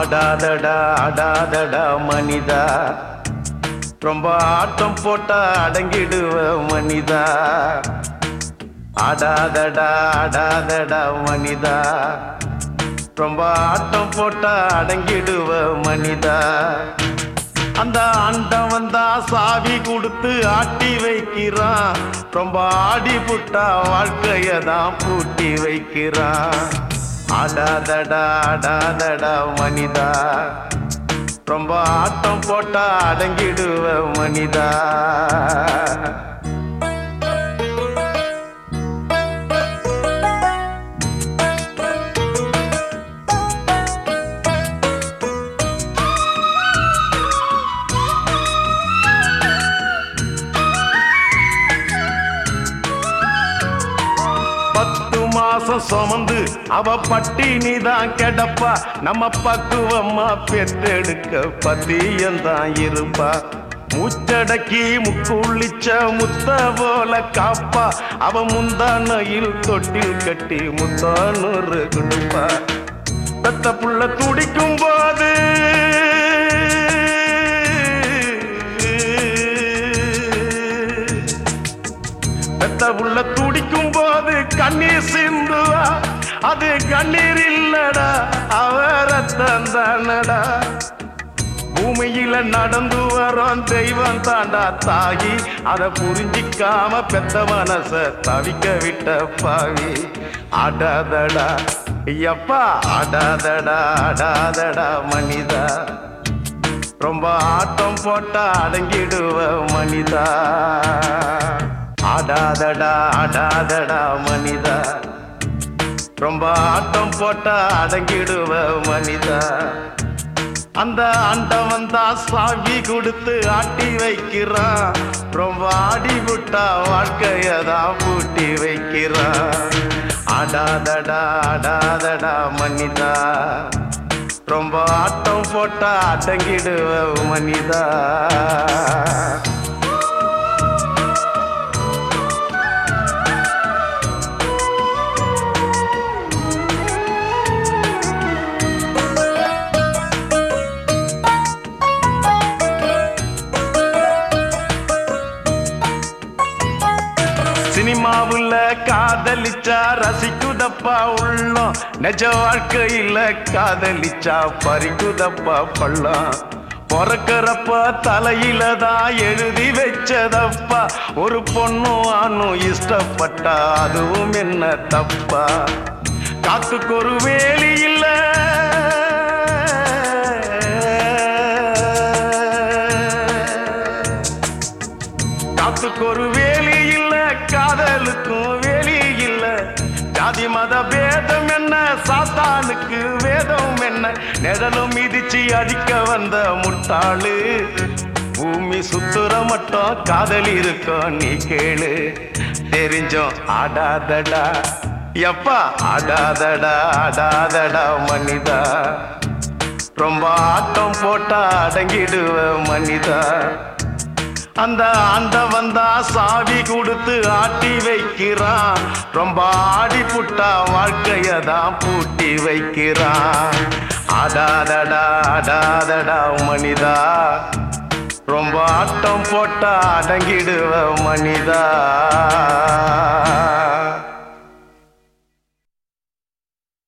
ஆடாதடா ஆடாதடா மனிதா ரொம்ப ஆட்டம் போட்டா அடங்கிடுவ மனிதா ஆடாதடா ஆடாதடா மனிதா ரொம்ப ஆட்டம் போட்டா அடங்கிடுவ மனிதா அந்த ஆண்டம் வந்தா சாவி கொடுத்து ஆட்டி வைக்கிறான் ரொம்ப ஆடி புட்டா வாழ்க்கைய தான் பூட்டி வைக்கிறான் ஆடாதடா ஆடாதடா மனிதா ரொம்ப ஆட்டம் போட்டா அடங்கிடுவ மனிதா பத்து மாசம் சுமந்து அவ பட்டினி தான் கிடப்பா நம்ம பக்குவம்மா பெற்றெடுக்க பத்தியந்தான் இருப்பா மூச்சடக்கி முக்குளிச்ச முத்த போல காப்பா அவ முந்தானையில் தொட்டில் கட்டி முத்தானூறு கொடுப்பா பெத்த புள்ள துடிக்கும் போது பெத்த உள்ள துடிக்கும் போது கண்ணீர் சிந்துவா அது கண்ணீர் இல்லடா அவரத்தம் தானடா பூமியில நடந்து வரோம் தெய்வம் தாண்டா தாகி அதை புரிஞ்சிக்காம பெத்த மனச தவிக்க விட்ட பாவி ஆடாதடா ஐயப்பா ஆடாதடா ஆடாதடா மனிதா ரொம்ப ஆட்டம் போட்டா அடங்கிடுவ மனிதா ஆடாதடா ஆடாதடா மனிதா ரொம்ப ஆட்டம் போட்டா அடங்கிடுவ மனிதா அந்த ஆண்டவன் தான் சாவி கொடுத்து ஆட்டி வைக்கிறான் ரொம்ப ஆடி விட்டா வாழ்க்கைய தான் பூட்டி வைக்கிறான் ஆடாதடா ஆடாதடா மனிதா ரொம்ப ஆட்டம் போட்டா அடங்கிடுவ மனிதா சினிமாவுல காதலிச்சா ரசிக்குதப்பா உள்ளம் நிஜ வாழ்க்கையில காதலிச்சா பறிக்குதப்பா பள்ளம் பிறக்கிறப்ப தலையில தான் எழுதி வச்சதப்பா ஒரு பொண்ணும் ஆணும் இஷ்டப்பட்டா அதுவும் என்ன தப்பா காத்துக்கு ஒரு வேலி இல்லை காத்துக்கு ஒரு வேலி இல்ல காதலுக்கும் வேலி இல்ல ஜாதி மத பேதம் என்ன சாத்தானுக்கு வேதம் என்ன நிழலும் மிதிச்சு அடிக்க வந்த முட்டாளு பூமி சுத்துற மட்டும் காதல் இருக்கும் நீ கேளு தெரிஞ்சோம் ஆடாதடா எப்பா ஆடாதடா ஆடாதடா மனிதா ரொம்ப ஆட்டம் போட்டா அடங்கிடுவ மனிதா அந்த ஆண்ட வந்தா சாவி கொடுத்து ஆட்டி வைக்கிறான் ரொம்ப ஆடி புட்டா வாழ்க்கைய தான் பூட்டி வைக்கிறான் ஆடாதடா ஆடாதடா மனிதா ரொம்ப ஆட்டம் போட்டா அடங்கிடுவ மனிதா